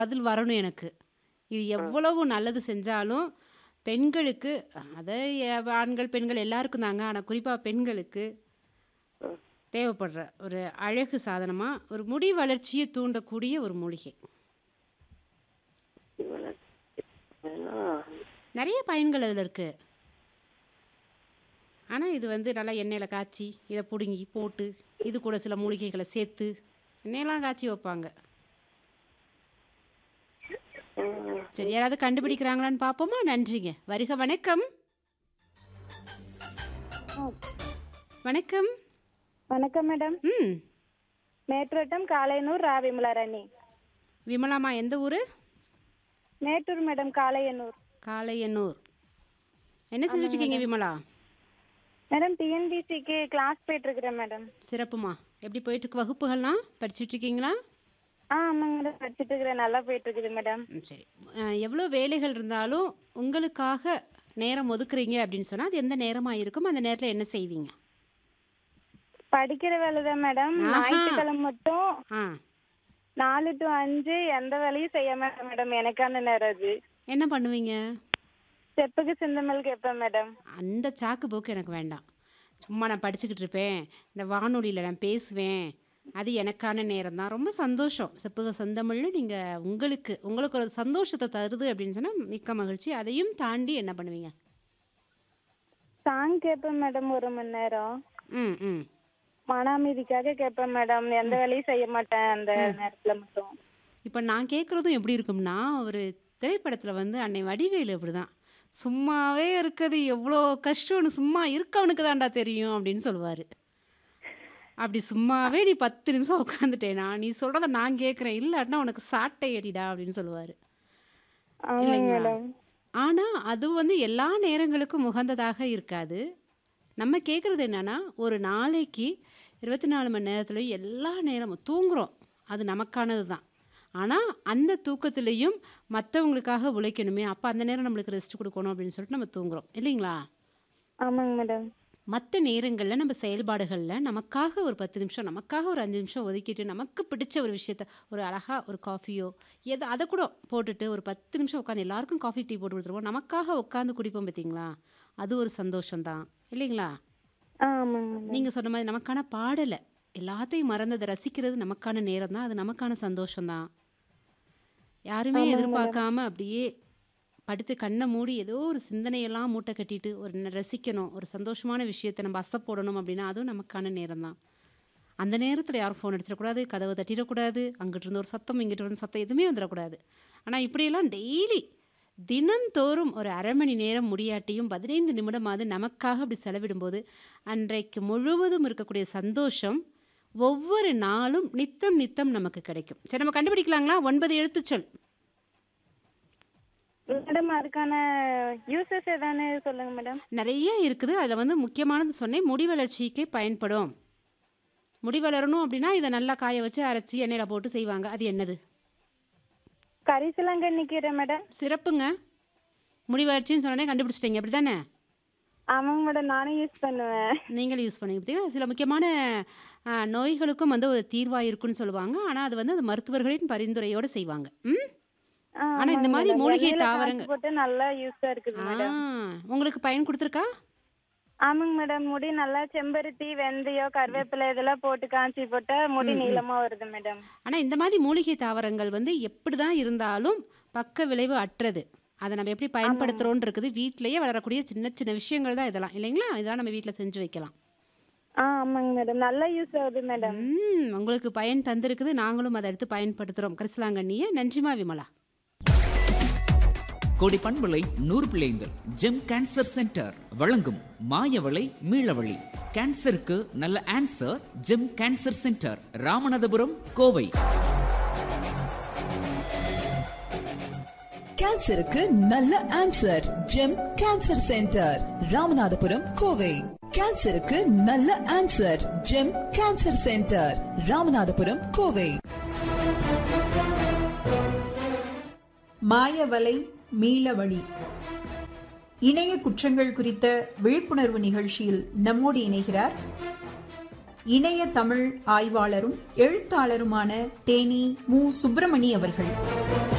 பதில் வரணும் எனக்கு. இது ஆ. எவ்வளவு நல்லது செஞ்சாலும், பெண்களுக்கு அத எ ஆண்கள், பெண்கள் எல்லாருக்கும் தாங்க. ஆனா குறிப்பா பெண்களுக்கு ம். தேவைப்படுற ஒரு அழகு சாதனமா, ஒரு முடி வளர்ச்சிய தூண்டக்கூடிய ஒரு மூலிகை. இவ்வளவு ஏன்னா நெறைய பயன்கள் அதுல இருக்கு. ஆனா இது வந்து நல்லா எண்ணெயில காய்ச்சி, இத புடுங்கி போட்டு, இது கூட சில மூலிகைகள சேர்த்து, எண்ணெயெல்லாம் காய்ச்சி வைப்பாங்க. ம். சரி யாராவது கண்டுபிடிக்கிறாங்களான்னு பார்ப்போமா? நன்றிங்க. வருக வணக்கம். ஆ. வணக்கம். வணக்கம் மேடம். ம். மேட்டுவட்டம் காளையனூர் ரா விமலாராணி. விமலாம்மா எந்த ஊரு? மேட்டூர் மேடம் காளையனூர். காளையனூர். என்ன செஞ்சுட்டு ஆமாங்க இருக்கீங்க மேடம். விமலா? மேடம் டிஎன்பிசிக்கு கிளாஸ் போயிட்டு இருக்கிறேன் மேடம். சிறப்புமா. எப்படி போயிட்டு இருக்கு வகுப்புகள்லாம்? படிச்சுட்டு இருக்கீங்களா? ஆ ஆமாங்க மேடம் படிச்சுட்டு இருக்கிறேன் நல்லா போயிட்டு இருக்குது மேடம். ம் சரி. அ எவ்வளோ வேலைகள் இருந்தாலும், உங்களுக்காக நேரம் ஒதுக்குறீங்க அப்படின்னு சொன்னா, அது எந்த நேரமா இருக்கும்? அந்த நேரத்துல என்ன செய்வீங்க? படிக்கிற வேலை தான் மேடம். ஆஹா! ஞாயிற்றுக்கிழமை மட்டும் ஆ. 4 டு 5 எந்த வேலையும் செய்ய மாட்டேன் மேடம். எனக்கான நேரம் அது. என்ன பண்ணுவீங்க? செப்புக்கு சிந்தமிழ் கேட்பேன் மேடம். அந்த சாக்கு போக்கு எனக்கு வேண்டாம். சும்மா நான் படிச்சுக்கிட்டு இருப்பேன். இந்த வானொலியில நான் பேசுவேன். அது எனக்கான நேரம் தான். ரொம்ப சந்தோஷம். செப்புக செந்தமிழ்னு நீங்க உங்களுக்கு உங்களுக்கு ஒரு சந்தோஷத்த தருது அப்படின்னு சொன்னா, மிக்க மகிழ்ச்சி. அதையும் தாண்டி என்ன பண்ணுவீங்க? சாங் கேட்பேன் மேடம் 1 மணி நேரம். ம், ம். மன அமைதிக்காக கேட்பேன் மேடம். எந்த வேலையும் செய்ய மாட்டேன் அந்த ம். நேரத்துல மட்டும். இப்ப நான் கேட்குறதும் எப்படி இருக்கும்னா, ஒரு திரைப்படத்துல வந்து அன்னை வடிவேலு அப்படிதான். "சும்மாவே இருக்கது எவ்வளோ கஷ்டம்னு சும்மா இருக்கவனுக்கு தான்டா தெரியும்" அப்படின்னு சொல்லுவாரு. அப்படி சும்மாவே நீ 10 நிமிஷம் உட்காந்துட்டேனா, நீ சொல்றத நான் கேட்குறேன். இல்லாட்டினா உனக்கு சாட்டை அடிடா அப்படின்னு சொல்லுவாரு. ஆமாங்க இல்லைங்களா? மேடம். ஆனா, அது வந்து எல்லா நேரங்களுக்கும் உகந்ததாக இருக்காது. நம்ம கேட்குறது என்னன்னா, ஒரு நாளைக்கு 24 மணி நேரத்துலயும் எல்லா நேரமும் தூங்குறோம். அது நமக்கானது தான். ஆனா, அந்த தூக்கத்திலயும் மத்தவங்களுக்காக உழைக்கணுமே, அப்ப அந்த நேரம் நம்மளுக்கு ரெஸ்ட் குடுக்கணும் அப்படின்னு சொல்லிட்டு நம்ம தூங்குறோம். இல்லைங்களா? ஆமாங்க மேடம். மத்த நேரங்கள்ல நம்ம செயல்பாடுகள்ல நமக்காக ஒரு 10 நிமிஷம், நமக்காக ஒரு 5 நிமிஷம் ஒதுக்கிட்டு, நமக்கு பிடிச்ச ஒரு விஷயத்த ஒரு அழகா ஒரு காஃபியோ, எத அத கூட போட்டுட்டு ஒரு 10 நிமிஷம் உட்காந்து எல்லாருக்கும் காஃபி, டீ போட்டு குடுத்துருவோம். நமக்காக உட்காந்து குடிப்போம் பார்த்தீங்களா? அது ஒரு சந்தோஷம் தான். இல்லைங்களா? ஆ ஆமாங்க மேடம். நீங்க சொன்ன மாரி நமக்கான பாடல, எல்லாத்தையும் மறந்து அத ரசிக்கிறது நமக்கான நேரம் தான். அது நமக்கான சந்தோஷம் தான். யாருமே ஆமாங்க மேடம். எதிர்பார்க்காம அப்படியே படுத்து கண்ண மூடி ஏதோ ஒரு சிந்தனையெல்லாம் மூட்டை கட்டிட்டு, ஒரு ந ரசிக்கணும், ஒரு சந்தோஷமான விஷயத்த நம்ம அசை போடணும் அப்படின்னா, அதுவும் நமக்கான நேரம் தான். அந்த நேரத்துல யாரும் ஃபோன் அடிச்சிடக்கூடாது, கதவ தட்டிடக்கூடாது, அங்கிட்டு இருந்து ஒரு சத்தம், இங்கிட்டு இருந்து சத்தம் எதுவுமே வந்துடக்கூடாது. ஆனா இப்படியெல்லாம் டெய்லி தினம்தோறும் ஒரு 1/2 மணி நேரம் முடியாட்டியும் 15 நிமிடமாவது நமக்காக அப்படி செலவிடும்போது, அன்றைக்கு முழுவதும் இருக்கக்கூடிய சந்தோஷம் ஒவ்வொரு நாளும் நித்தம் நித்தம் நமக்கு கிடைக்கும். சரி நம்ம கண்டுபிடிக்கலாங்களா? 9 எழுத்துச்சொல். மேடம் அதுக்கான யூசஸ் எதான்னு சொல்லுங்க மேடம். நெறைய இருக்குது. அதுல வந்து முக்கியமானது சொன்னேன். முடி வளர்ச்சிக்கு பயன்படும். முடி வளரணும் அப்படின்னா, இத நல்லா காய வச்சு, அரைச்சு எண்ணெயில போட்டு செய்வாங்க. அது என்னது? கரிசலாங்கண்ணி கீரை மேடம். சிறப்புங்க. முடி வளர்ச்சின்னு சொன்னோனே கண்டுபிடிச்சிட்டீங்க. அப்படிதானே? ஆமாங்க மேடம். நானும் யூஸ் பண்ணுவேன். நீங்களும் யூஸ் பண்ணீங்க. பார்த்தீங்களா? சில முக்கியமான அ நோய்களுக்கும் வந்து ஒரு தீர்வா இருக்குன்னு சொல்லுவாங்க. ஆனா, அது வந்து அந்த மருத்துவர்களின் பரிந்துரையோட செய்வாங்க. ம். ஆ ஆனா இந்த ஆமாங்க மாரி மேடம். மூலிகை எண்ணெயில காய்ச்சி தாவரங்கள் போட்டு நல்லா யூஸா ஆ இருக்குது மேடம். உங்களுக்கு பயன் குடுத்துருக்கா? ஆமாங்க மேடம். முடி நல்லா செம்பருத்தி, வெந்தயம், கருவேப்பிலை இதெல்லாம் போட்டு காய்ச்சி போட்டா முடி ம், ம். நீளமா வருது மேடம். ஆனா இந்த மாரி மூலிகை தாவரங்கள் வந்து எப்படிதான் இருந்தாலும் பக்க விளைவு அற்றது. அத நம்ம எப்படி ஆமாங்க. பயன்படுத்துறோம்னு இருக்குது. வீட்லயே வளரக்கூடிய சின்ன சின்ன விஷயங்கள் தான் இதெல்லாம். இல்லைங்களா? இதெல்லாம் நம்ம வீட்ல செஞ்சு வைக்கலாம். ஆ ஆமாங்க மேடம். நல்லா யூஸ் ஆகுது மேடம். ம். உங்களுக்கு பயன் தந்திருக்குது. நாங்களும் அத எடுத்து பயன்படுத்துறோம். கரிசலாங்கண்ணிய. நன்றிம்மா விமலா. கோடி பண்பலை நூறு பிள்ளைங்கள் ஜெம் கேன்சர் சென்டர் வழங்கும் மாயவளை மீளவழி கேன்சருக்கு நல்ல answer Gem cancer centre Ramanathapuram Kovai கேன்சருக்கு நல்ல answer Gem cancer centre Ramanathapuram Kovai கேன்சருக்கு நல்ல answer Gem cancer centre Ramanathapuram Kovai மாயவலை மீளவழி இணைய குற்றங்கள் குறித்த விழிப்புணர்வு நிகழ்ச்சியில் நம்மோடு இணைகிறார் இணைய தமிழ் ஆய்வாளரும் எழுத்தாளருமான தேனி மு சுப்பிரமணி அவர்கள்